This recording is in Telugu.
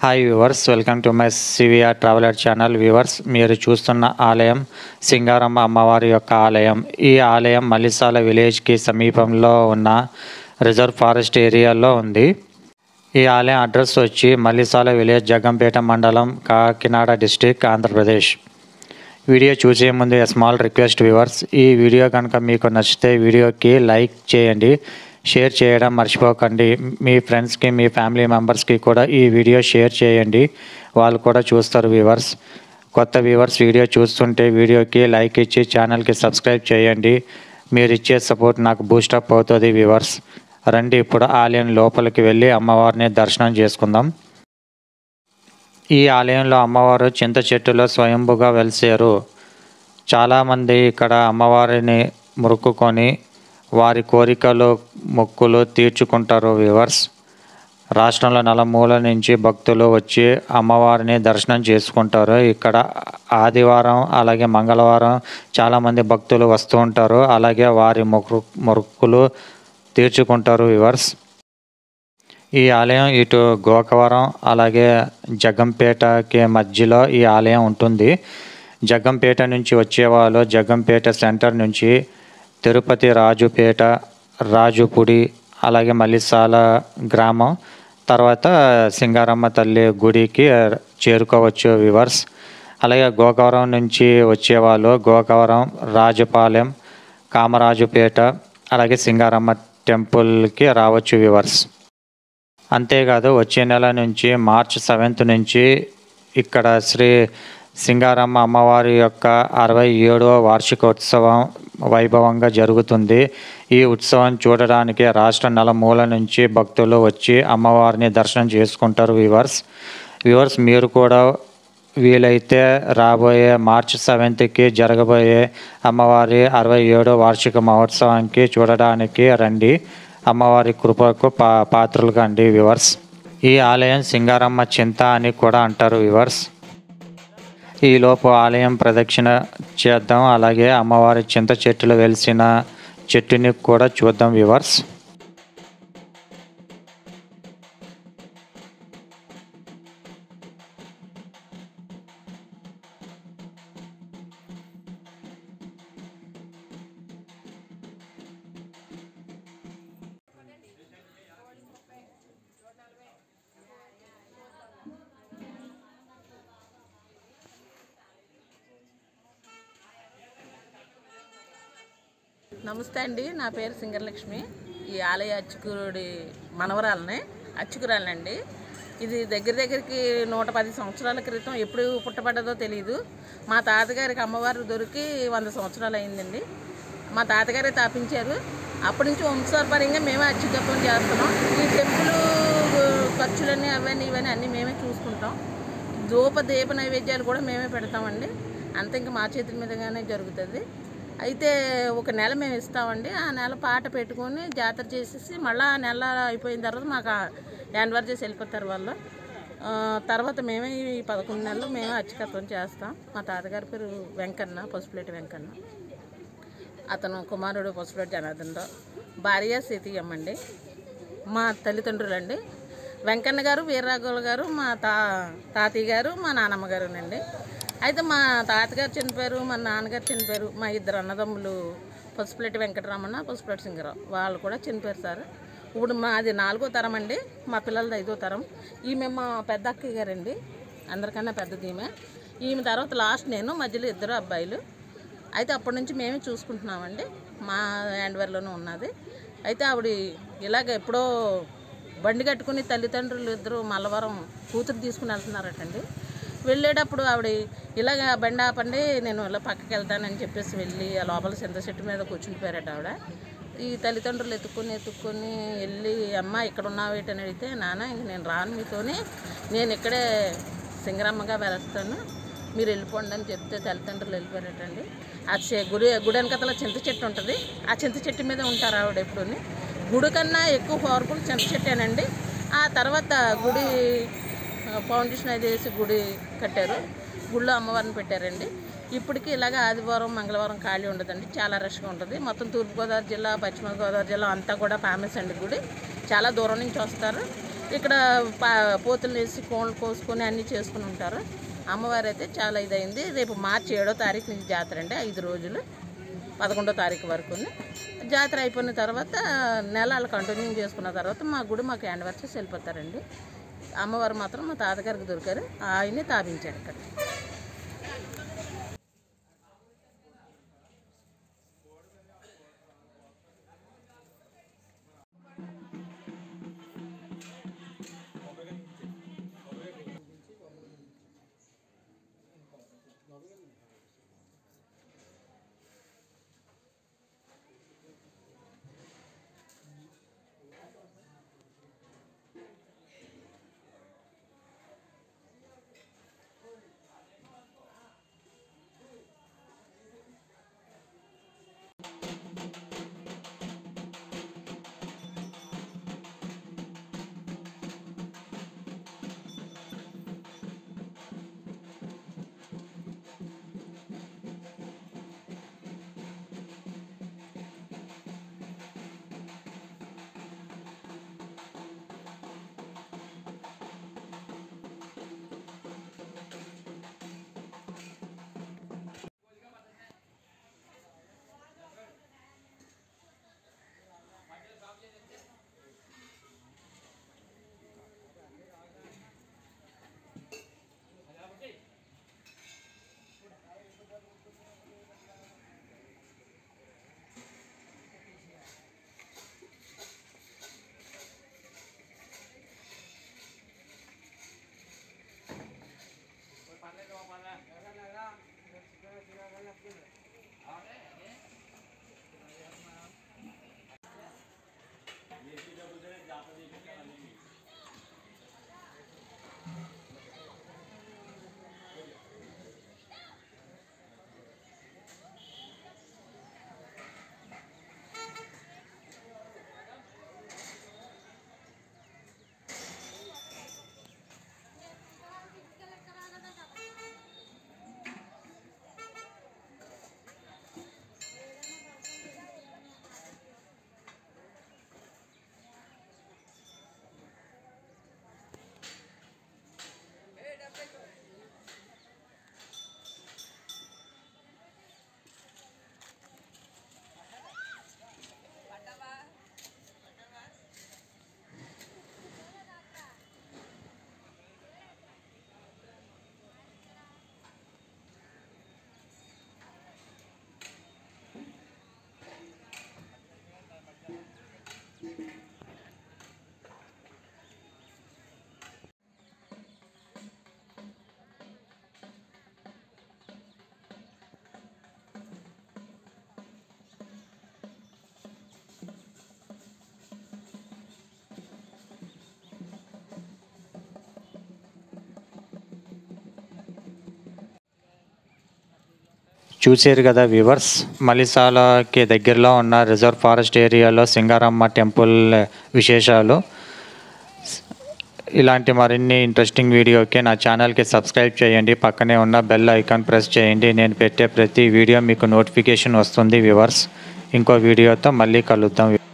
hi viewers welcome to my CVR traveller channel viewers మీరు చూస్తున్న ఆలయం సింగారమ్మ అమ్మవారి యొక్క ఆలయం ఈ ఆలయం మల్లిసాల విలేజ్కి సమీపంలో ఉన్న రిజర్వ్ ఫారెస్ట్ ఏరియాలో ఉంది ఈ ఆలయం అడ్రస్ వచ్చి మల్లిసాల విలేజ్ జగంపేట మండలం కాకినాడ డిస్టిక్ ఆంధ్రప్రదేశ్ వీడియో చూసే ముందు స్మాల్ రిక్వెస్ట్ వ్యూవర్స్ ఈ వీడియో కనుక మీకు నచ్చితే వీడియోకి లైక్ చేయండి షేర్ చేయడం మర్చిపోకండి మీ ఫ్రెండ్స్కి మీ ఫ్యామిలీ మెంబర్స్కి కూడా ఈ వీడియో షేర్ చేయండి వాళ్ళు కూడా చూస్తారు వ్యూవర్స్ కొత్త వ్యూవర్స్ వీడియో చూస్తుంటే వీడియోకి లైక్ ఇచ్చి ఛానల్కి సబ్స్క్రైబ్ చేయండి మీరు ఇచ్చే సపోర్ట్ నాకు బూస్టప్ అవుతుంది వ్యూవర్స్ రండి ఇప్పుడు ఆలయం లోపలికి వెళ్ళి అమ్మవారిని దర్శనం చేసుకుందాం ఈ ఆలయంలో అమ్మవారు చింత చెట్టులో స్వయంభుగా వెలిసారు చాలామంది ఇక్కడ అమ్మవారిని మొక్కుకొని వారి కోరికలు మొక్కులు తీర్చుకుంటారు వ్యూవర్స్ రాష్ట్రంలో నలుమూల నుంచి భక్తులు వచ్చి అమ్మవారిని దర్శనం చేసుకుంటారు ఇక్కడ ఆదివారం అలాగే మంగళవారం చాలామంది భక్తులు వస్తూ ఉంటారు అలాగే వారి మొక్కు మొక్కులు తీర్చుకుంటారు వ్యూవర్స్ ఈ ఆలయం ఇటు గోకవరం అలాగే జగంపేటకి మధ్యలో ఈ ఆలయం ఉంటుంది జగంపేట నుంచి వచ్చేవాళ్ళు జగంపేట సెంటర్ నుంచి తిరుపతి రాజుపేట రాజుపుడి అలాగే మల్లిసాల గ్రామం తర్వాత సింగారమ్మ తల్లి గుడికి చేరుకోవచ్చు వివర్స్ అలాగే గోకవరం నుంచి వచ్చేవాళ్ళు గోకవరం రాజపాలెం కామరాజుపేట అలాగే సింగారమ్మ టెంపుల్కి రావచ్చు వివర్స్ అంతేకాదు వచ్చే నెల నుంచి మార్చ్ సెవెంత్ నుంచి ఇక్కడ శ్రీ సింగారమ్మ అమ్మవారి యొక్క అరవై ఏడవ వార్షికోత్సవం వైభవంగా జరుగుతుంది ఈ ఉత్సవం చూడడానికి రాష్ట్ర నలుమూల నుంచి భక్తులు వచ్చి అమ్మవారిని దర్శనం చేసుకుంటారు వివర్స్ వివర్స్ మీరు కూడా వీలైతే రాబోయే మార్చ్ సెవెంత్కి జరగబోయే అమ్మవారి అరవై ఏడో వార్షిక మహోత్సవానికి చూడడానికి రండి అమ్మవారి కృపకు పా పాత్రలు కండి వివర్స్ ఈ ఆలయం సింగారమ్మ చింత అని కూడా అంటారు వివర్స్ ఈలోపు ఆలయం ప్రదక్షిణ చేద్దాం అలాగే అమ్మవారి చింత చెట్టులు వెలిసిన చెట్టుని కూడా చూద్దాం వివర్స్ నమస్తే అండి నా పేరు సింగరలక్ష్మి ఈ ఆలయ అచ్చుకురుడి మనవరాలని అచ్చుకురాలండి ఇది దగ్గర దగ్గరికి నూట పది సంవత్సరాల క్రితం ఎప్పుడు పుట్టబడ్డదో తెలియదు మా తాతగారికి అమ్మవారు దొరికి వంద సంవత్సరాలు అయిందండి మా తాతగారే తాపించారు అప్పటి నుంచి వంశపరంగా మేమే అచ్చుతత్వం చేస్తున్నాం ఈ టెంపుల్ ఖర్చులన్నీ అవన్నీ ఇవన్నీ అన్నీ మేమే చూసుకుంటాం ధూప దీప నైవేద్యాలు కూడా మేమే పెడతామండి అంత ఇంకా మా చేతుల మీదగానే జరుగుతుంది అయితే ఒక నెల మేము ఇస్తామండి ఆ నెల పాట పెట్టుకొని జాతర చేసేసి మళ్ళీ ఆ నెల అయిపోయిన తర్వాత మాకు హ్యాండ్ చేసి వెళ్ళిపోతారు వాళ్ళు ఆ, తర్వాత మేమే ఈ పదకొండు నెలలు మేమే అచ్చికత్వం చేస్తాం మా తాతగారి పేరు వెంకన్న పసుపులేటి వెంకన్న అతను కుమారుడు పసుపులేటి జనార్దన్ రావు భార్య సీతయ్యమ్మ అండి మా తల్లిదండ్రులండి వెంకన్న గారు వీర్రాఘవులు గారు మా తా తాతయ్య గారు మా నానమ్మ గారునండి అయితే మా తాతగారు చనిపోయారు మా నాన్నగారు చనిపోయారు మా ఇద్దరు అన్నదమ్ములు పసుపులెట్టి వెంకటరమణ పసుపులెట్టి సింగరావు వాళ్ళు కూడా చనిపోయారు సార్ ఇప్పుడు మాది నాలుగో తరం అండి మా పిల్లలది ఐదో తరం ఈమె మా పెద్ద అక్కయ్య గారండి అందరికన్నా పెద్దది ఈమె ఈమె తర్వాత లాస్ట్ నేను మధ్యలో ఇద్దరు అబ్బాయిలు అయితే అప్పటి నుంచి మేమే చూసుకుంటున్నామండి మా హ్యాండ్వేర్లోనే ఉన్నది అయితే ఆవిడ ఇలాగ ఎప్పుడో బండి కట్టుకుని తల్లిదండ్రులు ఇద్దరు మల్లవరం కూతురు తీసుకుని వెళ్తున్నారటండి వెళ్ళేటప్పుడు ఆవిడ ఇలాగ బండి ఆపండి నేను ఇలా పక్కకి వెళ్తానని చెప్పేసి వెళ్ళి ఆ లోపల చింత చెట్టు మీద కూర్చుండిపోయారట ఆవిడ ఈ తల్లిదండ్రులు ఎత్తుక్కొని ఎత్తుక్కొని వెళ్ళి అమ్మ ఇక్కడ ఉన్నావేటని అడిగితే నాన్న ఇంక నేను రాను మీతోని నేను ఇక్కడే సింగరమ్మగా వెళ్తాను మీరు వెళ్ళిపోండి అని చెప్తే తల్లిదండ్రులు వెళ్ళిపోయారటండి ఆ చె గుడి గుడి వెనకతల చింత చెట్టు ఉంటుంది ఆ చింత చెట్టు మీద ఉంటారు ఆవిడ ఎప్పుడుని గుడి కన్నా ఎక్కువ పవర్ఫుల్ చింత చెట్టేనండి ఆ తర్వాత గుడి ఆ, ఫౌండేషన్ అది వేసి గుడి కట్టారు గుళ్ళో అమ్మవారిని పెట్టారండి ఇప్పటికీ ఇలాగ ఆదివారం మంగళవారం ఖాళీ ఉండదండి చాలా రష్గా ఉంటుంది మొత్తం తూర్పుగోదావరి జిల్లా పశ్చిమ గోదావరి జిల్లా అంతా కూడా ఫేమస్ అండి గుడి చాలా దూరం నుంచి వస్తారు ఇక్కడ పా పోతులు వేసి కోళ్ళు కోసుకొని అన్నీ చేసుకుని ఉంటారు అమ్మవారు అయితే చాలా ఇదైంది రేపు మార్చి ఏడో తారీఖు నుంచి జాతర అండి ఐదు రోజులు పదకొండో తారీఖు వరకు జాతర అయిపోయిన తర్వాత నెలలు కంటిన్యూ చేసుకున్న తర్వాత మా గుడి మాకు యానివర్సరీ వెళ్ళిపోతారండి అమ్మవారు మాత్రం మా తాతగారికి దొరికారు ఆయన్ని తాపించారు ఇక్కడ చూసారు కదా వ్యూవర్స్ మలిసాలకి దగ్గరలో ఉన్న రిజర్వ్ ఫారెస్ట్ ఏరియాలో సింగారమ్మ టెంపుల్ విశేషాలు ఇలాంటి మరిన్ని ఇంట్రెస్టింగ్ వీడియోకి నా ఛానల్కి సబ్స్క్రైబ్ చేయండి పక్కనే ఉన్న బెల్ ఐకాన్ ప్రెస్ చేయండి నేను పెట్టే ప్రతి వీడియో మీకు నోటిఫికేషన్ వస్తుంది వ్యూవర్స్ ఇంకో వీడియోతో మళ్ళీ కలుద్దాం